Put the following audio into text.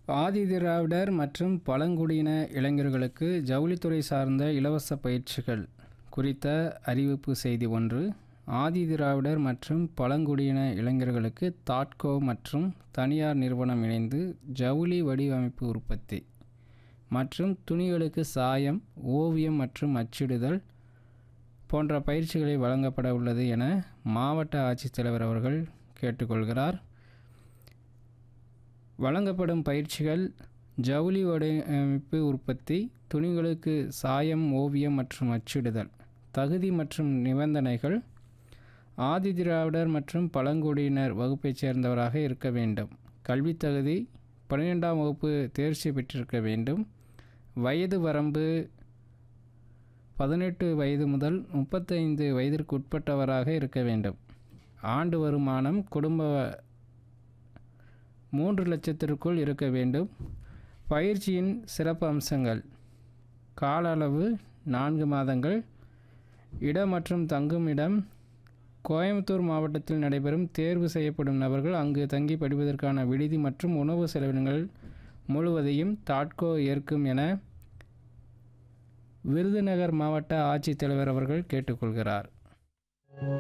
ஆதிதிராவிடர் மற்றும் பழங்குடியின இளைஞர்களுக்கு ஜவுளித்துறை சார்ந்த இலவச பயிற்சிகள் குறித்த அறிவிப்பு செய்தி ஒன்று ஆதிதிராவிடர் மற்றும் பழங்குடியின இளைஞர்களுக்கு தாட்கோ மற்றும் தனியார் நிறுவனம் இணைந்து ஜவுளி வடிவமைப்பு உற்பத்தி மற்றும் துணிகளுக்கு சாயம் ஓவியம் மற்றும் அச்சிடுதல் போன்ற பயிற்சிகளை வழங்கப்பட உள்ளது என மாவட்ட ஆட்சித்தலைவர் அவர்கள் கேட்டுக்கொள்கிறார் வழங்கப்படும் பயிற்சிகள் ஜவுளி வடிவமைப்பு உற்பத்தி துணிகளுக்கு சாயம் ஓவியம் மற்றும் அச்சிடுதல் தகுதி மற்றும் நிபந்தனைகள் ஆதிதிராவிடர் மற்றும் பழங்குடியினர் வகுப்பைச் சேர்ந்தவராக இருக்க வேண்டும் கல்வித் தகுதி பன்னிரெண்டாம் வகுப்பு தேர்ச்சி பெற்றிருக்க வேண்டும் வயது வரம்பு பதினெட்டு வயது முதல் முப்பத்தைந்து வயதிற்கு உட்பட்டவராக இருக்க வேண்டும் ஆண்டு வருமானம் குடும்ப மூன்று லட்சத்திற்குள் இருக்க வேண்டும் பயிற்சியின் சிறப்பு அம்சங்கள் கால அளவு நான்கு மாதங்கள் இடம் மற்றும் தங்கும் இடம் கோயம்புத்தூர் மாவட்டத்தில் நடைபெறும் தேர்வு செய்யப்படும் நபர்கள் அங்கு தங்கி படிப்பதற்கான விடுதி மற்றும் உணவு செலவினங்கள் முழுவதையும் தாட்கோ ஏற்கும் என விருதுநகர் மாவட்ட ஆட்சித்தலைவர் அவர்கள் கேட்டுக்கொள்கிறார்